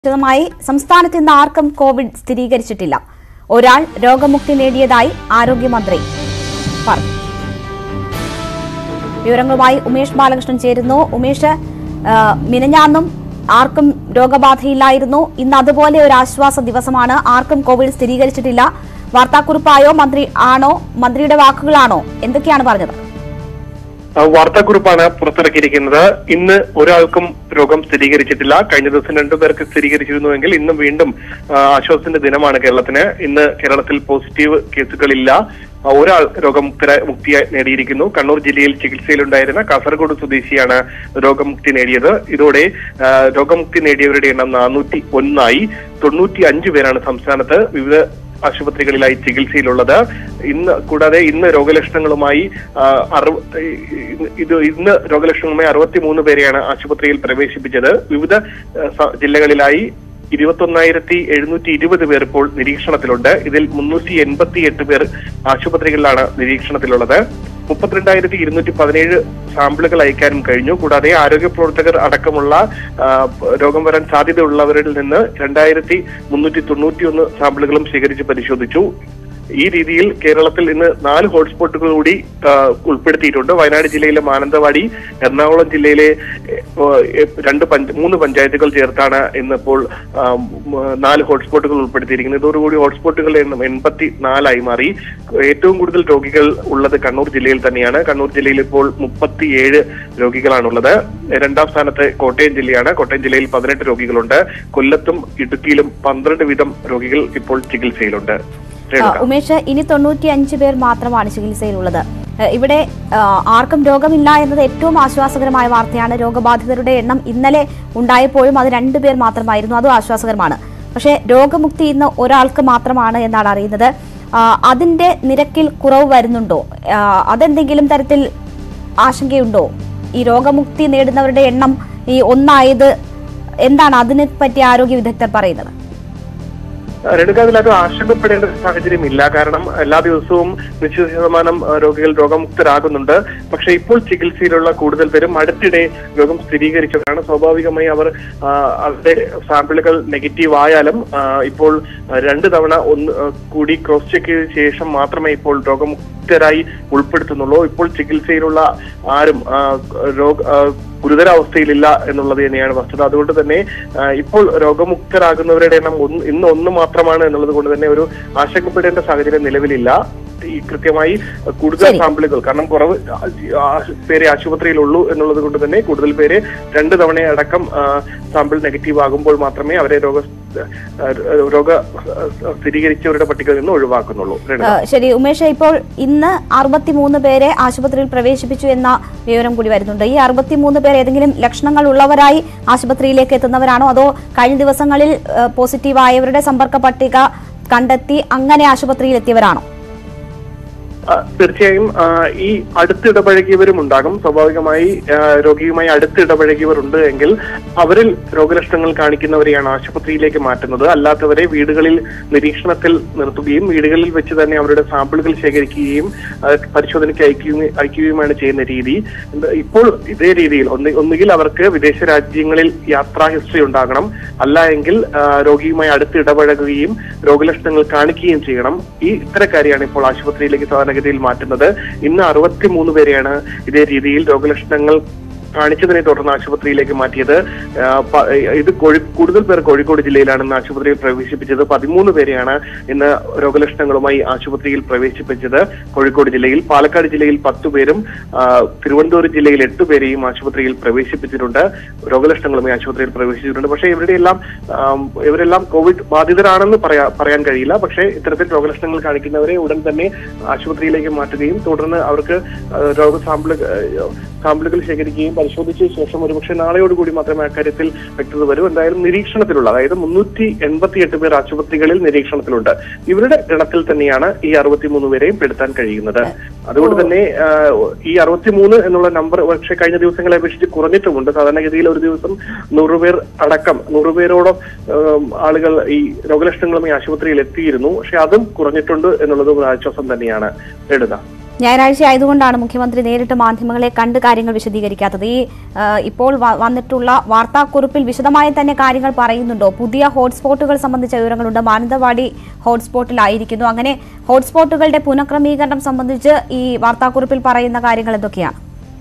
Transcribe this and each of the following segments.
വിശദമായി സംസ്ഥാനത്ത് ഇന്ന് ആർക്കും കോവിഡ് സ്ഥിരീകരിച്ചിട്ടില്ല ഒരാൾ രോഗമുക്തി നേടിയതായി ആരോഗ്യമന്ത്രി പറഞ്ഞു വിവരങ്ങളുമായി ഉമേഷ് ബാലകൃഷ്ണൻ ചേരുന്നു ഉമേഷ് ആ, മിനഞ്ഞാന്നും ആർക്കും രോഗബാധയില്ലായിരുന്നു ഇന്ന് അതുപോലെ ഒരു ആശ്വാസ ദിവസമാണ് ആർക്കും കോവിഡ് സ്ഥിരീകരിച്ചിട്ടില്ല വാർത്താക്കുറിപ്പായോ മന്ത്രി ആണോ മന്ത്രിയുടെ വാക്കുകളാണോ എന്തൊക്കെയാണ് പറഞ്ഞത് ആ, വാർത്താക്കുറിപ്പാണ് പുറത്തിറക്കിയിരിക്കുന്നത് ഇന്ന് ഒരാൾക്കും രോഗം സ്ഥിരീകരിച്ചിട്ടില്ല കഴിഞ്ഞ ദിവസം രണ്ടുപേർക്ക് സ്ഥിരീകരിച്ചിരുന്നുവെങ്കിൽ ഇന്നും വീണ്ടും ആ, ആശ്വാസത്തിന്റെ ദിനമാണ് കേരളത്തിന് ഇന്ന് കേരളത്തിൽ പോസിറ്റീവ് കേസുകളില്ല ആ, ഒരാൾ രോഗമുക്ത മുക്തി നേടിയിരിക്കുന്നു കണ്ണൂർ ജില്ലയിൽ ചികിത്സയിലുണ്ടായിരുന്ന കാസർഗോഡ് സ്വദേശിയാണ് രോഗമുക്തി നേടിയത് ഇതോടെ ആ, രോഗമുക്തി നേടിയവരുടെ എണ്ണം നാനൂറ്റി ഒന്നായി തൊണ്ണൂറ്റി അഞ്ച് പേരാണ് സംസ്ഥാനത്ത് വിവിധ ആശുപത്രികളിലായി ചികിത്സയിലുള്ളത് ഇന്ന് കൂടാതെ ഇന്ന് രോഗലക്ഷണങ്ങളുമായി ആ, അറു- ഇ- ഇത് ഇന്ന് രോഗലക്ഷണങ്ങളുമായി അറുപത്തിമൂന്ന് പേരെയാണ് ആശുപത്രിയിൽ പ്രവേശിപ്പിച്ചത് വിവിധ ആ, സ- ജില്ലകളിലായി ഇരുപത്തൊന്നായിരത്തി എഴുന്നൂറ്റി ഇരുപത് പേർ ഇപ്പോൾ നിരീക്ഷണത്തിലുണ്ട് ഇതിൽ മുന്നൂറ്റി എൺപത്തി എട്ട് പേർ ആശുപത്രികളിലാണ് നിരീക്ഷണത്തിലുള്ളത് മുപ്പത്തിരണ്ടായിരത്തി ഇരുന്നൂറ്റി പതിനേഴ് സാമ്പിളുകൾ അയക്കാനും കഴിഞ്ഞു കൂടാതെ ആരോഗ്യ പ്രവർത്തകർ അടക്കമുള്ള ആ, രോഗം വരാൻ സാധ്യതയുള്ളവരിൽ നിന്ന് രണ്ടായിരത്തി മുന്നൂറ്റി തൊണ്ണൂറ്റിയൊന്ന് സാമ്പിളുകളും ശേഖരിച്ച് പരിശോധിച്ചു ഈ രീതിയിൽ കേരളത്തിൽ ഇന്ന് നാല് ഹോട്ട്സ്പോട്ടുകൾ കൂടി ആ, ഉൾപ്പെടുത്തിയിട്ടുണ്ട് വയനാട് ജില്ലയിലെ മാനന്തവാടി എറണാകുളം ജില്ലയിലെ ഏ, ഏ, രണ്ട് പഞ്ച മൂന്ന് പഞ്ചായത്തുകൾ ചേർത്താണ് ഇന്നിപ്പോൾ ആ, ഉം, നാല് ഹോട്ട്സ്പോട്ടുകൾ ഉൾപ്പെടുത്തിയിരിക്കുന്നത് ഇതോടുകൂടി ഹോട്ട്സ്പോട്ടുകളുടെ എണ്ണം എൺപത്തി നാലായി മാറി ഏറ്റവും കൂടുതൽ രോഗികൾ ഉള്ളത് കണ്ണൂർ ജില്ലയിൽ തന്നെയാണ് കണ്ണൂർ ജില്ലയിൽ ഇപ്പോൾ മുപ്പത്തിയേഴ് രോഗികളാണുള്ളത് രണ്ടാം സ്ഥാനത്ത് കോട്ടയം ജില്ലയാണ് കോട്ടയം ജില്ലയിൽ പതിനെട്ട് രോഗികളുണ്ട് കൊല്ലത്തും ഇടുക്കിയിലും പന്ത്രണ്ട് വീതം രോഗികൾ ഇപ്പോൾ ചികിത്സയിലുണ്ട് ആ, രേണുക. ഉമേഷ് ഇനി തൊണ്ണൂറ്റി അഞ്ച് പേർ മാത്രമാണ് ചികിത്സയിലുള്ളത് ഏ, ഇവിടെ ആ, ആർക്കും രോഗമില്ല എന്നത് ഏറ്റവും ആശ്വാസകരമായ വാർത്തയാണ് രോഗബാധിതരുടെ എണ്ണം ഇന്നലെ ഉണ്ടായപ്പോഴും അത് രണ്ടുപേർ മാത്രമായിരുന്നു അതും ആശ്വാസകരമാണ് പക്ഷേ രോഗമുക്തി ഇന്ന് ഒരാൾക്ക് മാത്രമാണ് എന്നാണ് അറിയുന്നത് ആ, അതിന്റെ നിരക്കിൽ കുറവ് വരുന്നുണ്ടോ ആ, അതെന്തെങ്കിലും തരത്തിൽ ആശങ്കയുണ്ടോ ഈ രോഗമുക്തി നേടുന്നവരുടെ എണ്ണം ഈ ഒന്നായത് എന്താണ് അതിനെ പറ്റി ആരോഗ്യ വിദഗ്ധർ പറയുന്നത് രേണുക അതിലത് ആശങ്കപ്പെടേണ്ട സാഹചര്യമില്ല കാരണം എല്ലാ ദിവസവും നിശ്ചിത ശതമാനം ആ, രോഗികൾ രോഗമുക്തരാകുന്നുണ്ട് പക്ഷെ ഇപ്പോൾ ചികിത്സയിലുള്ള കൂടുതൽ പേരും അടുത്തിടെ രോഗം സ്ഥിരീകരിച്ചവരാണ് സ്വാഭാവികമായി അവർ ആ, അവരുടെ സാമ്പിളുകൾ നെഗറ്റീവ് ആയാലും ആ, ഇപ്പോൾ ആ, രണ്ട് തവണ ഒന്ന് ആ, കൂടി ക്രോസ് ചെക്ക് ചെയ്ത ശേഷം മാത്രമേ ഇപ്പോൾ രോഗമുക്തരായി ഉൾപ്പെടുത്തുന്നുള്ളൂ ഇപ്പോൾ ചികിത്സയിലുള്ള ആരും ആ, രോഗ ആ, ഗുരുതരാവസ്ഥയിലില്ല എന്നുള്ളത് തന്നെയാണ് വസ്തുത അതുകൊണ്ട് തന്നെ ആ, ഇപ്പോൾ രോഗമുക്തരാകുന്നവരുടെ എണ്ണം ഒന്ന് ഇന്ന് ഒന്ന് മാത്രമാണ് എന്നുള്ളത് കൊണ്ട് തന്നെ ഒരു ആശങ്കപ്പെടേണ്ട സാഹചര്യം നിലവിലില്ല ഈ കൃത്യമായി കൂടുതൽ ശരി. സാമ്പിളുകൾ കാരണം കുറവ് ആ, ആ, പേരെ ആശുപത്രിയിലുള്ളൂ എന്നുള്ളത് കൊണ്ട് തന്നെ കൂടുതൽ പേര് രണ്ട് തവണ അടക്കം ആ, സാമ്പിൾ നെഗറ്റീവ് ആകുമ്പോൾ മാത്രമേ അവരെ രോഗ ആ, രോഗ ആ, സ്ഥിരീകരിച്ചവരുടെ പട്ടികയിൽ നിന്ന് ഒഴിവാക്കുന്നുള്ളൂ രേണുക. ആ, ശരി ഉമേഷ് ഇപ്പോൾ ഇന്ന് അറുപത്തിമൂന്ന് പേരെ ആശുപത്രിയിൽ പ്രവേശിപ്പിച്ചു എന്ന വിവരം കൂടി വരുന്നുണ്ട് ഈ അറുപത്തിമൂന്ന് പേർ ഏതെങ്കിലും ലക്ഷണങ്ങൾ ഉള്ളവരായി ആശുപത്രിയിലേക്ക് എത്തുന്നവരാണോ അതോ കഴിഞ്ഞ ദിവസങ്ങളിൽ ആ, പോസിറ്റീവായവരുടെ സമ്പർക്ക പട്ടിക കണ്ടെത്തി അങ്ങനെ ആശുപത്രിയിൽ എത്തിയവരാണോ ആ, തീർച്ചയായും ആ, ഈ അടുത്തിടപഴകിയവരും ഉണ്ടാകും സ്വാഭാവികമായി ആ, രോഗിയുമായി അടുത്തിടപഴകിയവർ ഉണ്ട് എങ്കിൽ അവരിൽ രോഗലക്ഷണങ്ങൾ കാണിക്കുന്നവരെയാണ് ആശുപത്രിയിലേക്ക് മാറ്റുന്നത് അല്ലാത്തവരെ വീടുകളിൽ നിരീക്ഷണത്തിൽ നിർത്തുകയും വീടുകളിൽ വെച്ച് തന്നെ അവരുടെ സാമ്പിളുകൾ ശേഖരിക്കുകയും ആ, പരിശോധനയ്ക്ക് അയക്കുകയും അയക്കുകയുമാണ് ചെയ്യുന്ന രീതി എന്ത് ഇപ്പോൾ ഇതേ രീതിയിൽ ഒന്ന് ഒന്നുകിൽ അവർക്ക് വിദേശ രാജ്യങ്ങളിൽ യാത്രാ ഹിസ്റ്ററി ഉണ്ടാകണം അല്ല എങ്കിൽ ആ, രോഗിയുമായി അടുത്ത് ഇടപഴകുകയും രോഗലക്ഷണങ്ങൾ കാണിക്കുകയും ചെയ്യണം ഈ ഇത്തരക്കാരെയാണ് ഇപ്പോൾ ആശുപത്രിയിലേക്ക് സാധാരണഗതിയിൽ മാറ്റുന്നത് ഇന്ന് അറുപത്തിമൂന്ന് പേരെയാണ് ഇതേ രീതിയിൽ രോഗലക്ഷണങ്ങൾ കാണിച്ചതിനെ തുടർന്ന് ആശുപത്രിയിലേക്ക് മാറ്റിയത് ആ, പ- ഇത് കോഴി- കൂടുതൽ പേർ കോഴിക്കോട് ജില്ലയിലാണ് ഇന്ന് ആശുപത്രിയിൽ പ്രവേശിപ്പിച്ചത് പതിമൂന്ന് പേരെയാണ് ഇന്ന് രോഗലക്ഷണങ്ങളുമായി ആശുപത്രിയിൽ പ്രവേശിപ്പിച്ചത് കോഴിക്കോട് ജില്ലയിൽ പാലക്കാട് ജില്ലയിൽ പത്തു പേരും ആ, തിരുവനന്തപുരം ജില്ലയിൽ എട്ട് പേരെയും ആശുപത്രിയിൽ പ്രവേശിപ്പിച്ചിട്ടുണ്ട് രോഗലക്ഷണങ്ങളുമായി ആശുപത്രിയിൽ പ്രവേശിച്ചിട്ടുണ്ട് പക്ഷേ ഇവരുടെ എല്ലാം ആം, ഇവരെല്ലാം കോവിഡ് ബാധിതരാണെന്ന് പറയാ പറയാൻ കഴിയില്ല പക്ഷേ ഇത്തരത്തിൽ രോഗലക്ഷണങ്ങൾ കാണിക്കുന്നവരെ ഉടൻ തന്നെ ആശുപത്രിയിലേക്ക് മാറ്റുകയും തുടർന്ന് അവർക്ക് ആ, രോഗ സാമ്പിൾ സാമ്പിളുകൾ ശേഖരിക്കുകയും പരിശോധിച്ച ശേഷം ഒരുപക്ഷെ നാളെയോടുകൂടി മാത്രമേ അക്കാര്യത്തിൽ വ്യക്തത വരൂ എന്തായാലും നിരീക്ഷണത്തിലുള്ള അതായത് മുന്നൂറ്റി എൺപത്തിയെട്ട് പേർ ആശുപത്രികളിൽ നിരീക്ഷണത്തിലുണ്ട് ഇവരുടെ ഗണത്തിൽ തന്നെയാണ് ഈ അറുപത്തിമൂന്ന് പേരെയും പെടുത്താൻ കഴിയുന്നത് അതുകൊണ്ട് തന്നെ ആ, ഈ അറുപത്തിമൂന്ന് എന്നുള്ള നമ്പർ പക്ഷേ കഴിഞ്ഞ ദിവസങ്ങളെ അപേക്ഷിച്ച് കുറഞ്ഞിട്ടുമുണ്ട് സാധാരണഗതിയിൽ ഒരു ദിവസം നൂറുപേർ അടക്കം നൂറുപേരോളം ഉം, ആളുകൾ ഈ രോഗലക്ഷണങ്ങളുമായി ആശുപത്രിയിൽ എത്തിയിരുന്നു പക്ഷെ അതും കുറഞ്ഞിട്ടുണ്ട് എന്നുള്ളതും ഒരു ആശ്വാസം തന്നെയാണ് എടുത ഞായറാഴ്ച ആയതുകൊണ്ടാണ് മുഖ്യമന്ത്രി നേരിട്ട് മാധ്യമങ്ങളെ കണ്ട് കാര്യങ്ങൾ വിശദീകരിക്കാത്തത് ഈ ആ, ഇപ്പോൾ വ- വന്നിട്ടുള്ള വാർത്താക്കുറിപ്പിൽ വിശദമായി തന്നെ കാര്യങ്ങൾ പറയുന്നുണ്ടോ പുതിയ ഹോട്ട്സ്പോട്ടുകൾ സംബന്ധിച്ച വിവരങ്ങളുണ്ട് മാനന്തവാടി ഹോട്ട്സ്പോട്ടിലായിരിക്കുന്നു അങ്ങനെ ഹോട്ട്സ്പോട്ടുകളുടെ പുനഃക്രമീകരണം സംബന്ധിച്ച് ഈ വാർത്താക്കുറിപ്പിൽ പറയുന്ന കാര്യങ്ങൾ എന്തൊക്കെയാണ്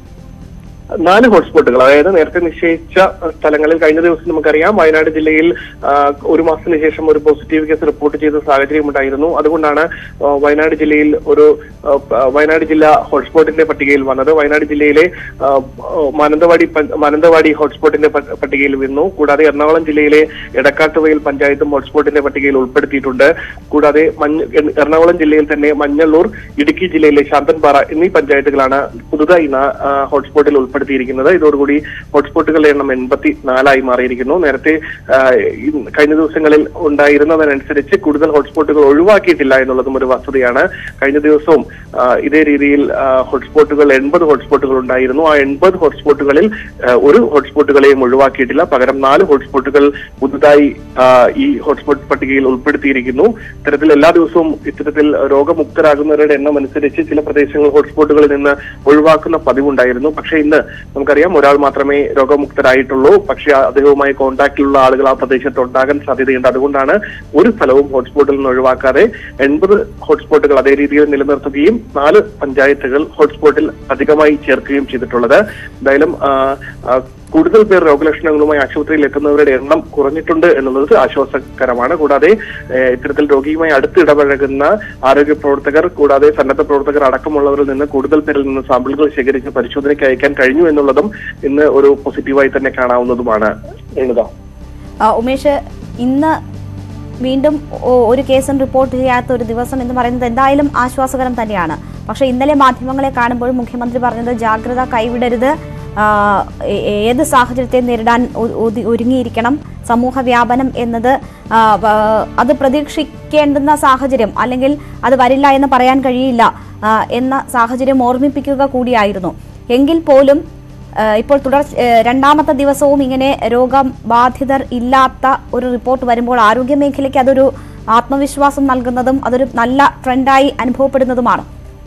നാല് ഹോട്ട്സ്പോട്ടുകൾ അതായത് നേരത്തെ നിശ്ചയിച്ച സ്ഥലങ്ങളിൽ കഴിഞ്ഞ ദിവസം നമുക്കറിയാം വയനാട് ജില്ലയിൽ ആ, ഒരു മാസത്തിന് ശേഷം ഒരു പോസിറ്റീവ് കേസ് റിപ്പോർട്ട് ചെയ്ത സാഹചര്യം ഉണ്ടായിരുന്നു അതുകൊണ്ടാണ് ആ, വയനാട് ജില്ലയിൽ ഒരു ആ, പ- വയനാട് ജില്ല ഹോട്ട്സ്പോട്ടിന്റെ പട്ടികയിൽ വന്നത് വയനാട് ജില്ലയിലെ ആ, മാനന്തവാടി പ- മാനന്തവാടി ഹോട്ട്സ്പോട്ടിന്റെ പ- പട്ടികയിൽ വന്നു കൂടാതെ എറണാകുളം ജില്ലയിലെ എടക്കാട്ടുവയൽ പഞ്ചായത്തും ഹോട്ട്സ്പോട്ടിന്റെ പട്ടികയിൽ ഉൾപ്പെടുത്തിയിട്ടുണ്ട് കൂടാതെ മഞ്ഞ എറണാകുളം ജില്ലയിൽ തന്നെ മഞ്ഞള്ളൂർ ഇടുക്കി ജില്ലയിലെ ശാന്തൻപാറ എന്നീ പഞ്ചായത്തുകളാണ് പുതുതായി നാ- ആ, ഹോട്ട്സ്പോട്ടിൽ ഉൾപ്പെടുത്തിയിരിക്കുന്നത് ഇതോടുകൂടി ഹോട്ട്സ്പോട്ടുകളുടെ എണ്ണം എൺപത്തി നാലായി മാറിയിരിക്കുന്നു നേരത്തെ ആ, ഈ കഴിഞ്ഞ ദിവസങ്ങളിൽ ഉണ്ടായിരുന്നതിനനുസരിച്ച് കൂടുതൽ ഹോട്ട്സ്പോട്ടുകൾ ഒഴിവാക്കിയിട്ടില്ല എന്നുള്ളതും ഒരു വസ്തുതയാണ് കഴിഞ്ഞ ദിവസവും ആ, ഇതേ രീതിയിൽ ആ, ഹോട്ട്സ്പോട്ടുകൾ എൺപത് ഹോട്ട്സ്പോട്ടുകൾ ഉണ്ടായിരുന്നു ആ എൺപത് ഹോട്ട്സ്പോട്ടുകളിൽ ആ, ഒരു ഹോട്ട്സ്പോട്ടുകളെയും ഒഴിവാക്കിയിട്ടില്ല പകരം നാല് ഹോട്ട്സ്പോട്ടുകൾ പുതുതായി ആ, ഈ ഹോട്ട്സ്പോട്ട് പട്ടികയിൽ ഉൾപ്പെടുത്തിയിരിക്കുന്നു ഇത്തരത്തിൽ എല്ലാ ദിവസവും ഇത്തരത്തിൽ രോഗമുക്തരാകുന്നവരുടെ എണ്ണം അനുസരിച്ച് ചില പ്രദേശങ്ങൾ ഹോട്ട്സ്പോട്ടുകളിൽ നിന്ന് ഒഴിവാക്കുന്ന പതിവുണ്ടായിരുന്നു പക്ഷേ ഇന്ന് നമുക്കറിയാം ഒരാൾ മാത്രമേ രോഗമുക്തരായിട്ടുള്ളൂ പക്ഷേ അദ്ദേഹവുമായി കോൺടാക്റ്റിലുള്ള ആളുകൾ ആ പ്രദേശത്ത് ഉണ്ടാകാൻ സാധ്യതയുണ്ട് അതുകൊണ്ടാണ് ഒരു സ്ഥലവും ഹോട്ട്സ്പോട്ടിൽ നിന്ന് ഒഴിവാക്കാതെ എൺപത് ഹോട്ട്സ്പോട്ടുകൾ അതേ രീതിയിൽ നിലനിർത്തുകയും നാല് പഞ്ചായത്തുകൾ ഹോട്ട്സ്പോട്ടിൽ അധികമായി ചേർക്കുകയും ചെയ്തിട്ടുള്ളത് എന്തായാലും ആ, ആ, കൂടുതൽ പേർ രോഗലക്ഷണങ്ങളുമായി ആശുപത്രിയിൽ എത്തുന്നവരുടെ എണ്ണം കുറഞ്ഞിട്ടുണ്ട് എന്നുള്ളത് ആശ്വാസകരമാണ് കൂടാതെ ഏഹ്, ഇത്തരത്തിൽ രോഗിയുമായി അടുത്ത് ഇടപഴകുന്ന ആരോഗ്യ പ്രവർത്തകർ കൂടാതെ സന്നദ്ധ പ്രവർത്തകർ അടക്കമുള്ളവരിൽ നിന്ന് കൂടുതൽ പേരിൽ നിന്ന് സാമ്പിളുകൾ ശേഖരിച്ച് പരിശോധനയ്ക്ക് അയക്കാൻ കഴിഞ്ഞു എന്നുള്ളതും ഇന്ന് ഒരു പോസിറ്റീവായി തന്നെ കാണാവുന്നതുമാണ് എഴുതാം ആ, ഉമേഷ് ഇന്ന് വീണ്ടും ഒ- ഒരു കേസും റിപ്പോർട്ട് ചെയ്യാത്ത ഒരു ദിവസം എന്ന് പറയുന്നത് എന്തായാലും ആശ്വാസകരം തന്നെയാണ് പക്ഷേ ഇന്നലെ മാധ്യമങ്ങളെ കാണുമ്പോൾ മുഖ്യമന്ത്രി പറഞ്ഞത് ജാഗ്രത കൈവിടരുത് ആ, ഏ- ഏത് സാഹചര്യത്തെ നേരിടാൻ ഒ- ഒതി- ഒരുങ്ങിയിരിക്കണം സമൂഹ വ്യാപനം എന്നത് ആ, വ- അത് പ്രതീക്ഷിക്കേണ്ടുന്ന സാഹചര്യം അല്ലെങ്കിൽ അത് വരില്ല എന്ന് പറയാൻ കഴിയില്ല ആ, എന്ന സാഹചര്യം ഓർമ്മിപ്പിക്കുക കൂടിയായിരുന്നു എങ്കിൽ പോലും ഏഹ് ഇപ്പോൾ തുടർ ഏഹ് രണ്ടാമത്തെ ദിവസവും ഇങ്ങനെ രോഗബാധിതർ ഇല്ലാത്ത ഒരു റിപ്പോർട്ട് വരുമ്പോൾ ആരോഗ്യ മേഖലയ്ക്ക് അതൊരു ആത്മവിശ്വാസം നൽകുന്നതും അതൊരു നല്ല ട്രെൻഡായി അനുഭവപ്പെടുന്നതുമാണ്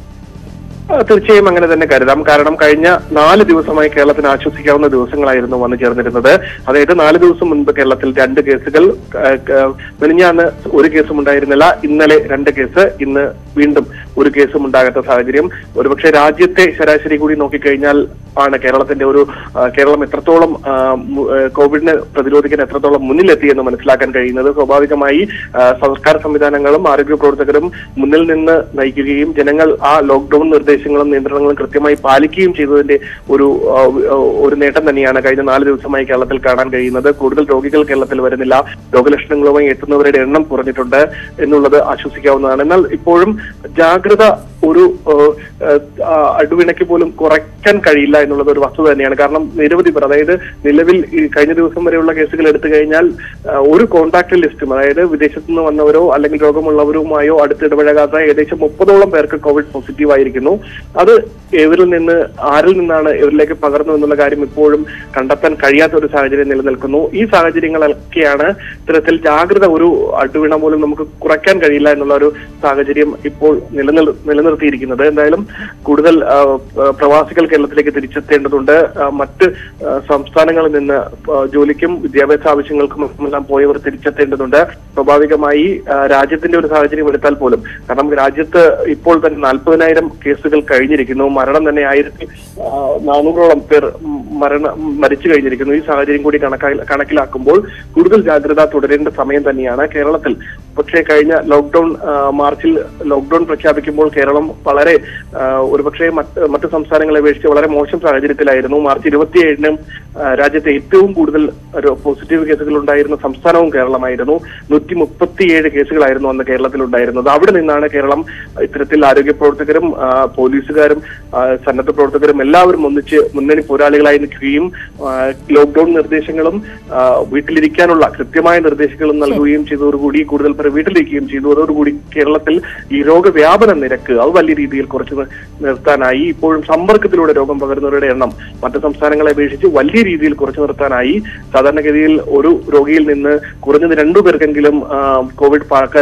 ആ, തീർച്ചയായും അങ്ങനെ തന്നെ കരുതാം കാരണം കഴിഞ്ഞ നാല് ദിവസമായി കേരളത്തിന് ആശ്വസിക്കാവുന്ന ദിവസങ്ങളായിരുന്നു വന്നു ചേർന്നിരുന്നത് അതായത് നാല് ദിവസം മുൻപ് കേരളത്തിൽ രണ്ട് കേസുകൾ ആ, ക- മെനിഞ്ഞാന്ന് ഒരു കേസും ഉണ്ടായിരുന്നില്ല ഇന്നലെ രണ്ട് കേസ് ഇന്ന് വീണ്ടും ഒരു കേസും ഉണ്ടാകാത്ത സാഹചര്യം ഒരുപക്ഷെ രാജ്യത്തെ ശരാശരി കൂടി നോക്കിക്കഴിഞ്ഞാൽ ആണ് കേരളത്തിന്റെ ഒരു ആ, കേരളം എത്രത്തോളം ആ, മു- ആ, കോവിഡിനെ പ്രതിരോധിക്കാൻ എത്രത്തോളം മുന്നിലെത്തി എന്ന് മനസ്സിലാക്കാൻ കഴിയുന്നത് സ്വാഭാവികമായി ആ, സർക്കാർ സംവിധാനങ്ങളും ആരോഗ്യ പ്രവർത്തകരും മുന്നിൽ നിന്ന് നയിക്കുകയും ജനങ്ങൾ ആ ലോക്ക്ഡൌൺ നിർദ്ദേശങ്ങളും നിയന്ത്രണങ്ങളും കൃത്യമായി പാലിക്കുകയും ചെയ്തതിന്റെ ഒരു ആ, ആ, ഒരു നേട്ടം തന്നെയാണ് കഴിഞ്ഞ നാല് ദിവസമായി കേരളത്തിൽ കാണാൻ കഴിയുന്നത് കൂടുതൽ രോഗികൾ കേരളത്തിൽ വരുന്നില്ല രോഗലക്ഷണങ്ങളുമായി എത്തുന്നവരുടെ എണ്ണം കുറഞ്ഞിട്ടുണ്ട് എന്നുള്ളത് ആശ്വസിക്കാവുന്നതാണ് എന്നാൽ ഇപ്പോഴും ജാഗ്രത ഒരു ഏഹ്, ഏഹ്, ആ, അടിവിണയ്ക്ക് പോലും കുറയ്ക്കാൻ കഴിയില്ല എന്നുള്ളത് ഒരു വസ്തുത തന്നെയാണ് കാരണം നിരവധി പേർ അതായത് നിലവിൽ ഈ കഴിഞ്ഞ ദിവസം വരെയുള്ള കേസുകൾ എടുത്തു കഴിഞ്ഞാൽ ആ, ഒരു കോൺടാക്ട് ലിസ്റ്റും അതായത് വിദേശത്തു നിന്ന് വന്നവരോ അല്ലെങ്കിൽ രോഗമുള്ളവരുമായോ അടുത്ത് ഇടപഴകാത്ത ഏകദേശം മുപ്പതോളം പേർക്ക് കോവിഡ് പോസിറ്റീവ് ആയിരിക്കുന്നു അത് ഇവരിൽ നിന്ന് ആരിൽ നിന്നാണ് ഇവരിലേക്ക് പകർന്നു എന്നുള്ള കാര്യം ഇപ്പോഴും കണ്ടെത്താൻ കഴിയാത്ത ഒരു സാഹചര്യം നിലനിൽക്കുന്നു ഈ സാഹചര്യങ്ങളൊക്കെയാണ് ഇത്തരത്തിൽ ജാഗ്രത ഒരു അട്ടുവീണ പോലും നമുക്ക് കുറയ്ക്കാൻ കഴിയില്ല എന്നുള്ള ഒരു സാഹചര്യം ഇപ്പോൾ നിലനിൽ നിലനിർത്തിയിരിക്കുന്നത് എന്തായാലും കൂടുതൽ ആ, ആ, പ്രവാസികൾ കേരളത്തിലേക്ക് തിരിച്ചെത്തേണ്ടതുണ്ട് ആ, മറ്റ് ആ, സംസ്ഥാനങ്ങളിൽ നിന്ന് ആ, ജോലിക്കും വിദ്യാഭ്യാസ ആവശ്യങ്ങൾക്കും എല്ലാം പോയവർ തിരിച്ചെത്തേണ്ടതുണ്ട് സ്വാഭാവികമായി ആ, രാജ്യത്തിന്റെ ഒരു സാഹചര്യം എടുത്താൽ പോലും കാരണം രാജ്യത്ത് ഇപ്പോൾ തന്നെ നാൽപ്പതിനായിരം കേസുകൾ കഴിഞ്ഞിരിക്കുന്നു മരണം തന്നെ ആയിരത്തി ആ, നാനൂറോളം പേർ ഉം, മരണ മരിച്ചു കഴിഞ്ഞിരിക്കുന്നു ഈ സാഹചര്യം കൂടി കണക്കാ- കണക്കിലാക്കുമ്പോൾ കൂടുതൽ ജാഗ്രത തുടരേണ്ട സമയം തന്നെയാണ് കേരളത്തിൽ പക്ഷേ കഴിഞ്ഞ ലോക്ക്ഡൌൺ ആ, മാർച്ചിൽ ലോക്ക്ഡൌൺ പ്രഖ്യാപിക്കുമ്പോൾ കേരളം വളരെ ആ, ഒരുപക്ഷെ മറ്റ് മറ്റ് സംസ്ഥാനങ്ങളെ അപേക്ഷിച്ച് വളരെ മോശം സാഹചര്യത്തിലായിരുന്നു മാർച്ച് ഇരുപത്തിയേഴിനും ആ, രാജ്യത്തെ ഏറ്റവും കൂടുതൽ ഒരു പോസിറ്റീവ് കേസുകൾ ഉണ്ടായിരുന്ന സംസ്ഥാനവും കേരളമായിരുന്നു നൂറ്റി മുപ്പത്തിയേഴ് കേസുകളായിരുന്നു അന്ന് കേരളത്തിൽ ഉണ്ടായിരുന്നത് അവിടെ നിന്നാണ് കേരളം ഇത്തരത്തിൽ ആരോഗ്യ പ്രവർത്തകരും ആ, പോലീസുകാരും ആ, സന്നദ്ധ പ്രവർത്തകരും എല്ലാവരും ഒന്നിച്ച് മുന്നണി പോരാളികളായി നിൽക്കുകയും ആ, ലോക്ക്ഡൌൺ നിർദ്ദേശങ്ങളും ആ, വീട്ടിലിരിക്കാനുള്ള കൃത്യമായ നിർദ്ദേശങ്ങളും നൽകുകയും ചെയ്തതോടുകൂടി കൂടുതൽ പേർ വീട്ടിലിരിക്കുകയും ചെയ്തു അതോടുകൂടി കേരളത്തിൽ ഈ രോഗവ്യാപന നിരക്ക് അത് വലിയ രീതിയിൽ കുറച്ച് നി- നിർത്താനായി ഇപ്പോഴും സമ്പർക്കത്തിലൂടെ രോഗം പകരുന്നവരുടെ എണ്ണം മറ്റ് സംസ്ഥാനങ്ങളെ അപേക്ഷിച്ച് വലിയ രീതിയിൽ കുറച്ചു നിർത്താനായി സാധാരണഗതിയിൽ ഒരു രോഗിയിൽ നിന്ന് കുറഞ്ഞത് രണ്ടു പേർക്കെങ്കിലും ആ, കോവിഡ് പകരാൻ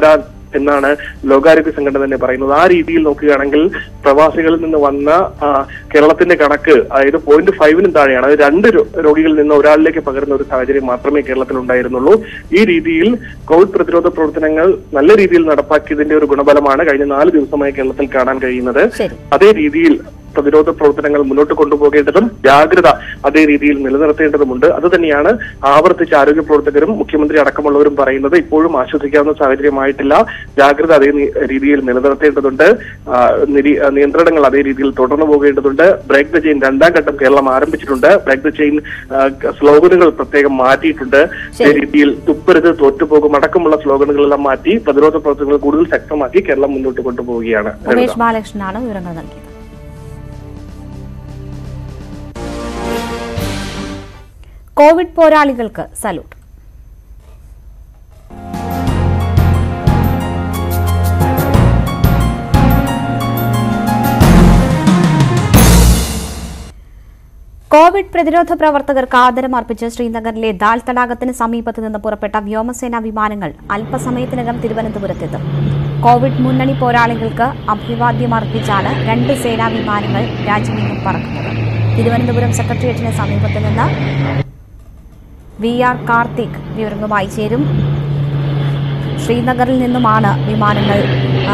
എന്നാണ് ലോകാരോഗ്യ സംഘടന തന്നെ പറയുന്നത് ആ രീതിയിൽ നോക്കുകയാണെങ്കിൽ പ്രവാസികളിൽ നിന്ന് വന്ന ആ, കേരളത്തിന്റെ കണക്ക് അതായത് പോയിന്റ് ഫൈവിനും താഴെയാണ് അത് രണ്ട് രോ- രോഗികളിൽ നിന്ന് ഒരാളിലേക്ക് പകരുന്ന ഒരു സാഹചര്യം മാത്രമേ കേരളത്തിൽ ഉണ്ടായിരുന്നുള്ളൂ ഈ രീതിയിൽ കോവിഡ് പ്രതിരോധ പ്രവർത്തനങ്ങൾ നല്ല രീതിയിൽ നടപ്പാക്കിയതിന്റെ ഒരു ഗുണഫലമാണ് കഴിഞ്ഞ നാല് ദിവസമായി കേരളത്തിൽ കാണാൻ കഴിയുന്നത് ശരി അതേ രീതിയിൽ പ്രതിരോധ പ്രവർത്തനങ്ങൾ മുന്നോട്ട് കൊണ്ടുപോകേണ്ടതും ജാഗ്രത അതേ രീതിയിൽ നിലനിർത്തേണ്ടതുമുണ്ട് അത് തന്നെയാണ് ആവർത്തിച്ച് ആരോഗ്യ പ്രവർത്തകരും മുഖ്യമന്ത്രി അടക്കമുള്ളവരും പറയുന്നത് ഇപ്പോഴും ആശ്വസിക്കാവുന്ന സാഹചര്യമായിട്ടില്ല ജാഗ്രത അതേ നി- രീതിയിൽ നിലനിർത്തേണ്ടതുണ്ട് ആ, നിരി- ആ, നിയന്ത്രണങ്ങൾ അതേ രീതിയിൽ തുടർന്നു പോകേണ്ടതുണ്ട് ബ്രേക്ക് ദ ചെയിൻ രണ്ടാം ഘട്ടം കേരളം ആരംഭിച്ചിട്ടുണ്ട് ബ്രേക്ക് ദ ചെയിൻ സ്ലോഗനുകൾ പ്രത്യേകം മാറ്റിയിട്ടുണ്ട് അതേ രീതിയിൽ തുപ്പരുത് തോറ്റുപോകും അടക്കമുള്ള സ്ലോഗനുകളെല്ലാം മാറ്റി പ്രതിരോധ പ്രവർത്തനങ്ങൾ കൂടുതൽ ശക്തമാക്കി കേരളം മുന്നോട്ട് കൊണ്ടുപോവുകയാണ് ഉമേഷ് ബാലകൃഷ്ണനാണ് വിവരങ്ങൾ നൽകിയത് കോവിഡ് പോരാളികൾക്ക് സല്യൂട്ട് കോവിഡ് പ്രതിരോധ പ്രവർത്തകർക്ക് ആദരമർപ്പിച്ച് ശ്രീനഗറിലെ ദാൽ തടാകത്തിന് സമീപത്ത് നിന്ന് പുറപ്പെട്ട വ്യോമസേനാ വിമാനങ്ങൾ അല്പസമയത്തിനകം തിരുവനന്തപുരത്തെത്തും കോവിഡ് മുന്നണി പോരാളികൾക്ക് അഭിവാദ്യമർപ്പിച്ചാണ് രണ്ട് സേനാ വിമാനങ്ങൾ രാജ്യമെങ്ങും പറക്കുന്നത് തിരുവനന്തപുരം സെക്രട്ടേറിയറ്റിന് സമീപത്ത് നിന്ന് വി ആർ കാർത്തിക് വിവരങ്ങളുമായി ചേരും ശ്രീനഗറിൽ നിന്നുമാണ് വിമാനങ്ങൾ ആ,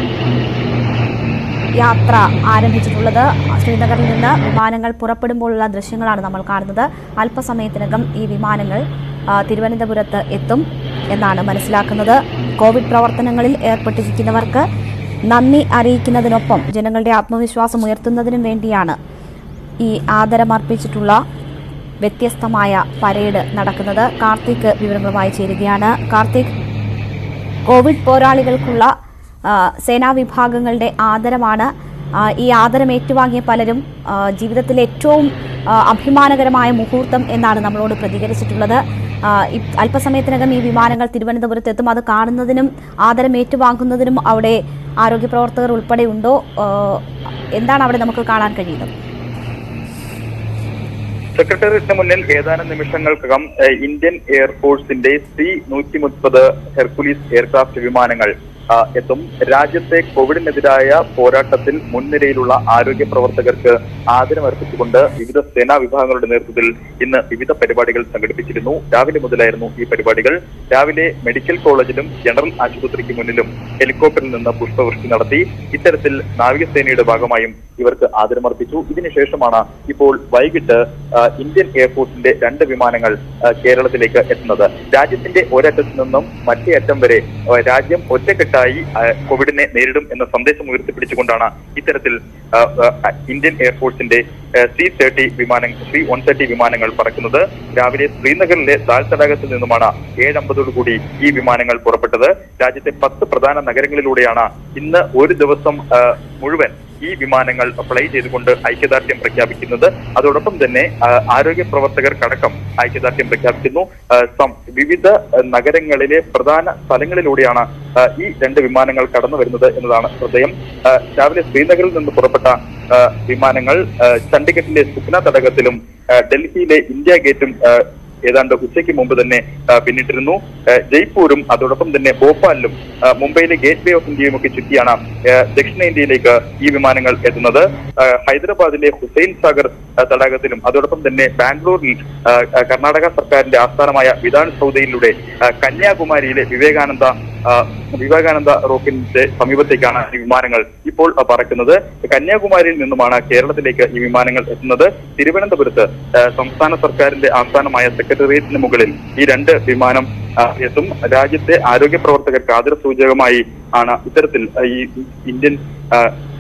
യാത്ര ആരംഭിച്ചിട്ടുള്ളത് ശ്രീനഗറിൽ നിന്ന് വിമാനങ്ങൾ പുറപ്പെടുമ്പോഴുള്ള ദൃശ്യങ്ങളാണ് നമ്മൾ കാണുന്നത് അല്പസമയത്തിനകം ഈ വിമാനങ്ങൾ ആ, തിരുവനന്തപുരത്ത് എത്തും എന്നാണ് മനസ്സിലാക്കുന്നത് കോവിഡ് പ്രവർത്തനങ്ങളിൽ ഏർപ്പെട്ടിരിക്കുന്നവർക്ക് നന്ദി അറിയിക്കുന്നതിനൊപ്പം ജനങ്ങളുടെ ആത്മവിശ്വാസം ഉയർത്തുന്നതിനും വേണ്ടിയാണ് ഈ ആദരമർപ്പിച്ചിട്ടുള്ള വ്യത്യസ്തമായ പരേഡ് നടക്കുന്നത് കാർത്തിക് വിവരങ്ങളുമായി ചേരുകയാണ് കാർത്തിക് കോവിഡ് പോരാളികൾക്കുള്ള ആ, സേനാ വിഭാഗങ്ങളുടെ ആദരമാണ് ആ, ഈ ആദരം ഏറ്റുവാങ്ങിയ പലരും ആ, ജീവിതത്തിലെ ഏറ്റവും ആ, അഭിമാനകരമായ മുഹൂർത്തം എന്നാണ് നമ്മളോട് പ്രതികരിച്ചിട്ടുള്ളത് ആ, ഇ- അല്പസമയത്തിനകം ഈ വിമാനങ്ങൾ തിരുവനന്തപുരത്ത് എത്തും അത് കാണുന്നതിനും ആദരം ഏറ്റുവാങ്ങുന്നതിനും അവിടെ ആരോഗ്യ പ്രവർത്തകർ ഉൾപ്പെടെ ഉണ്ടോ ആ, എന്താണ് അവിടെ നമുക്ക് കാണാൻ കഴിയുന്നത് സെക്രട്ടേറിയറ്റിന് മുന്നിൽ ഏതാനും നിമിഷങ്ങൾക്കകം ഏഹ്, ഇന്ത്യൻ എയർഫോഴ്സിന്റെ സി നൂറ്റി മുപ്പത് ഹെർക്കുലീസ് എയർക്രാഫ്റ്റ് വിമാനങ്ങൾ ആ, എത്തും രാജ്യത്തെ കോവിഡിനെതിരായ പോരാട്ടത്തിൽ മുൻനിരയിലുള്ള ആരോഗ്യ പ്രവർത്തകർക്ക് ആദരമർപ്പിച്ചുകൊണ്ട് വിവിധ സേനാ വിഭാഗങ്ങളുടെ നേതൃത്വത്തിൽ ഇന്ന് വിവിധ പരിപാടികൾ സംഘടിപ്പിച്ചിരുന്നു രാവിലെ മുതലായിരുന്നു ഈ പരിപാടികൾ രാവിലെ മെഡിക്കൽ കോളേജിലും ജനറൽ ആശുപത്രിക്ക് മുന്നിലും ഹെലികോപ്റ്ററിൽ നിന്ന് പുഷ്പവൃഷ്ടി നടത്തി ഇത്തരത്തിൽ നാവികസേനയുടെ ഭാഗമായും ഇവർക്ക് ആദരമർപ്പിച്ചു ഇതിനുശേഷമാണ് ഇപ്പോൾ വൈകിട്ട് ആ, ഇന്ത്യൻ എയർഫോഴ്സിന്റെ രണ്ട് വിമാനങ്ങൾ ആ, കേരളത്തിലേക്ക് എത്തുന്നത് രാജ്യത്തിന്റെ ഒരറ്റത്ത് നിന്നും മറ്റേ അറ്റം വരെ ആ, രാജ്യം ഒറ്റക്കെട്ടായി ആ, കോവിഡിനെ നേരിടും എന്ന സന്ദേശം ഉയർത്തിപ്പിടിച്ചുകൊണ്ടാണ് ഇത്തരത്തിൽ ആ, ആ, ഇന്ത്യൻ എയർഫോഴ്സിന്റെ സി തേർട്ടി വിമാനം സി വൺ തേർട്ടി വിമാനങ്ങൾ പറക്കുന്നത് രാവിലെ ശ്രീനഗറിലെ ദാൽ തടാകത്തിൽ നിന്നുമാണ് ഏഴ് അമ്പതോടുകൂടി ഈ വിമാനങ്ങൾ പുറപ്പെട്ടത് രാജ്യത്തെ പത്ത് പ്രധാന നഗരങ്ങളിലൂടെയാണ് ഇന്ന് ഒരു ദിവസം ആ, മുഴുവൻ ഈ വിമാനങ്ങൾ ഫ്ലൈ ചെയ്തുകൊണ്ട് ഐക്യദാർഢ്യം പ്രഖ്യാപിക്കുന്നത് അതോടൊപ്പം തന്നെ ആ, ആരോഗ്യ പ്രവർത്തകർക്കടക്കം ഐക്യദാർഢ്യം പ്രഖ്യാപിക്കുന്നു ആ, സം- വിവിധ ആ, നഗരങ്ങളിലെ പ്രധാന സ്ഥലങ്ങളിലൂടെയാണ് ആ, ഈ രണ്ട് വിമാനങ്ങൾ കടന്നു വരുന്നത് എന്നതാണ് ശ്രദ്ധേയം ആ, രാവിലെ ശ്രീനഗറിൽ നിന്ന് പുറപ്പെട്ട ആ, വിമാനങ്ങൾ ആ, ചണ്ഡീഗഡിലെ സുഖ്ന തടാകത്തിലും ആ, ഡൽഹിയിലെ ഇന്ത്യ ഗേറ്റും ആ, ഏതാണ്ട് ഉച്ചയ്ക്ക് മുമ്പ് തന്നെ ആ, പിന്നിട്ടിരുന്നു ആ, ജയ്പൂരും അതോടൊപ്പം തന്നെ ഭോപ്പാലിലും ആ, മുംബൈയിലെ ഗേറ്റ് വേ ഓഫ് ഇന്ത്യയും ഒക്കെ ചുറ്റിയാണ് ആ, ദക്ഷിണേന്ത്യയിലേക്ക് ഈ വിമാനങ്ങൾ എത്തുന്നത് ആ, ഹൈദരാബാദിലെ ഹുസൈൻ സാഗർ ആ, തടാകത്തിലും അതോടൊപ്പം തന്നെ ബാംഗ്ലൂരിൽ ആ, ആ, കർണാടക സർക്കാരിന്റെ ആസ്ഥാനമായ വിധാൻ സൗദയിലൂടെ ആ, കന്യാകുമാരിയിലെ വിവേകാനന്ദ ആ, വിവേകാനന്ദ റോക്കിന്റെ സമീപത്തേക്കാണ് ഈ വിമാനങ്ങൾ ഇപ്പോൾ ആ, പറക്കുന്നത് കന്യാകുമാരിയിൽ നിന്നുമാണ് കേരളത്തിലേക്ക് ഈ വിമാനങ്ങൾ എത്തുന്നത് തിരുവനന്തപുരത്ത് ആ, സംസ്ഥാന സർക്കാരിന്റെ ആസ്ഥാനമായ സെക്രട്ടേറിയറ്റിന് മുകളിൽ ഈ രണ്ട് വിമാനം ആ, എത്തും രാജ്യത്തെ ആരോഗ്യ പ്രവർത്തകർക്ക് ആദരസൂചകമായി ആണ് ഇത്തരത്തിൽ ആ, ഈ ഇന്ത്യൻ ആ,